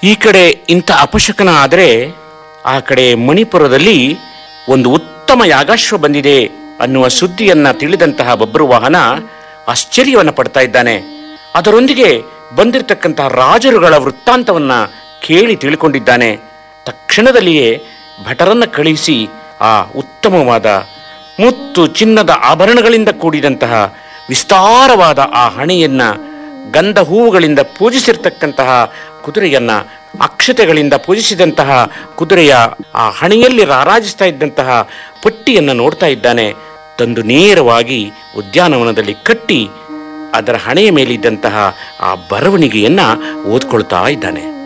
ಈ ಕಡೆ ಇಂಥ ಅಪಶಕನ ಆದರೆ ಆ ಕಡೆ ಮಣಿಪುರದಲ್ಲಿ ಒಂದು ಉತ್ತಮ ಯಾಗಾಶ್ವ ಬಂದಿದೆ ಅನ್ನುವ ಸುದ್ದಿಯನ್ನ ತಿಳಿದಂತಹ ಬಬ್ರುವಾಹನ ಆಶ್ಚರ್ಯವನ್ನ ಪಡ್ತಾ ಇದ್ದಾನೆ ಅದರೊಂದಿಗೆ ಬಂದಿರತಕ್ಕಂತಹ ರಾಜರುಗಳ ವೃತ್ತಾಂತವನ್ನ ಕೇಳಿ ತಿಳ್ಕೊಂಡಿದ್ದಾನೆ ತಕ್ಷಣದಲ್ಲಿಯೇ ಭಟರನ್ನ ಕಳುಹಿಸಿ ಆ ಉತ್ತಮವಾದ ಮುತ್ತು ಚಿನ್ನದ ಆಭರಣಗಳಿಂದ ಕೂಡಿದಂತಹ ವಿಸ್ತಾರವಾದ ಆ ಹಣೆಯನ್ನ ಗಂಧ ಹೂವುಗಳಿಂದ ಪೂಜಿಸಿರ್ತಕ್ಕಂತಹ ಕುದುರೆಯನ್ನ ಅಕ್ಷತೆಗಳಿಂದ ಪೂಜಿಸಿದಂತಹ ಕುದುರೆಯ ಆ ಹಣೆಯಲ್ಲಿ ರಾರಾಜಿಸ್ತಾ ಇದ್ದಂತಹ ಪಟ್ಟಿಯನ್ನ ನೋಡ್ತಾ ಇದ್ದಾನೆ ತಂದು ನೇರವಾಗಿ ಉದ್ಯಾನವನದಲ್ಲಿ ಕಟ್ಟಿ ಅದರ ಹಣೆಯ ಮೇಲಿದ್ದಂತಹ ಆ ಬರವಣಿಗೆಯನ್ನ ಓದ್ಕೊಳ್ತಾ ಇದ್ದಾನೆ